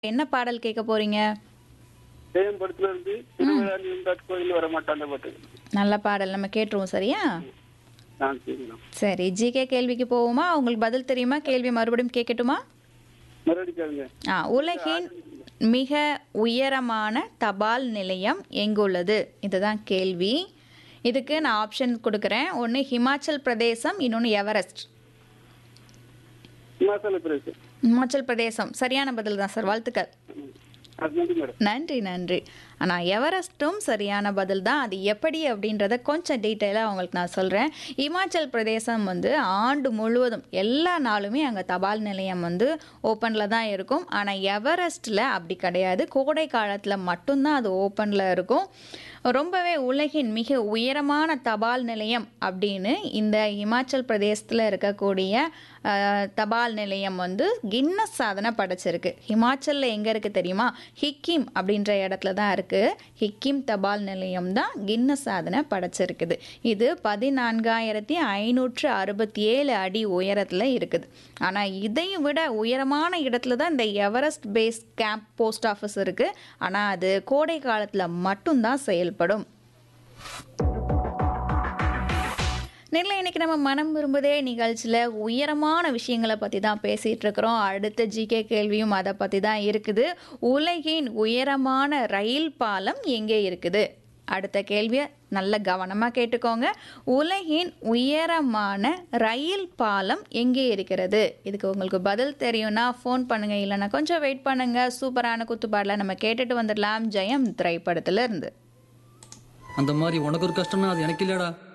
என்ன பாடல் கேட்க போறீங்க தேயம் படத்துல இருந்து திருவிழா கோயில் வர மாட்டான் அந்த பாட்டு நல்ல பாடல் நம்ம கேட்டுருவோம் சரியா நான் சரிங்களா சரி ஜிகே கேள்விக்கு போவோமா உங்களுக்கு பதில் தெரியுமா கேள்வி மறுபடியும் கேட்கட்டுமா மறுபடியும் கேளுங்க ஆ உலகின் மிக உயரமான தபால் நிலையம் எங்குள்ளது இதுதான் கேள்வி இதுக்கு நான் ஆப்ஷன் கொடுக்குறேன் ஒன்று ஹிமாச்சல் பிரதேசம் இன்னொன்று எவரெஸ்ட் இமாச்சல பிரதேசம் ஹிமாச்சல் பிரதேசம் சரியான பதில் தான் சார் வாழ்த்துக்கள் ம். அது நன்றி மேடம் நன்றி நன்றி ஆனால் எவரெஸ்ட்டும் சரியான பதில் தான் அது எப்படி அப்படின்றத கொஞ்சம் டீட்டெயிலாக உங்களுக்கு நான் சொல்கிறேன் இமாச்சல் பிரதேசம் வந்து ஆண்டு முழுவதும் எல்லா நாளுமே அங்கே தபால் நிலையம் வந்து ஓப்பனில் தான் இருக்கும் ஆனால் எவரெஸ்ட்டில் அப்படி கிடையாது கோடை காலத்தில் மட்டும்தான் அது ஓப்பனில் இருக்கும் ரொம்பவே உலகின் மிக உயரமான தபால் நிலையம் அப்படின்னு இந்த இமாச்சல் பிரதேசத்தில் இருக்கக்கூடிய அஹ், தபால் நிலையம் வந்து கின்னஸ் சாதனை படைச்சிருக்கு ஹிமாச்சலில் எங்கே இருக்குது தெரியுமா ஹிக்கிம் அப்படின்ற இடத்துல தான் இருக்குது ஹிக்கிம் தபால் நிலையம் தான் கின்னஸ் சாதனை படைச்சிருக்குது இது பதினான்காயிரத்தி ஐநூற்று அறுபத்தி ஏழு அடி உயரத்தில் இருக்குது ஆனால் இதையும் விட உயரமான இடத்துல தான் இந்த Everest base camp post office இருக்குது ஆனால் அது கோடை காலத்தில் மட்டும்தான் செயல்படும் நெல்லை இன்னைக்கு நம்ம மனம் விரும்புதே நிகழ்ச்சியில் உயரமான விஷயங்களை பற்றி தான் பேசிகிட்டு இருக்கிறோம் அடுத்த ஜிகே கேள்வியும் அதை பற்றி தான் இருக்குது உலகின் உயரமான ரயில் பாலம் எங்கே இருக்குது அடுத்த கேள்வியை நல்ல கவனமாக கேட்டுக்கோங்க உலகின் உயரமான ரயில் பாலம் எங்கே இருக்கிறது இதுக்கு உங்களுக்கு பதில் தெரியும்னா ஃபோன் பண்ணுங்க இல்லைன்னா கொஞ்சம் வெயிட் பண்ணுங்க சூப்பரான குத்துப்பாடல நம்ம கேட்டுட்டு வந்துடலாம் ஜெயம் திரைப்படத்துல இருந்து அந்த மாதிரி உனக்கு ஒரு கஷ்டம்னா அது எனக்கு இல்லடா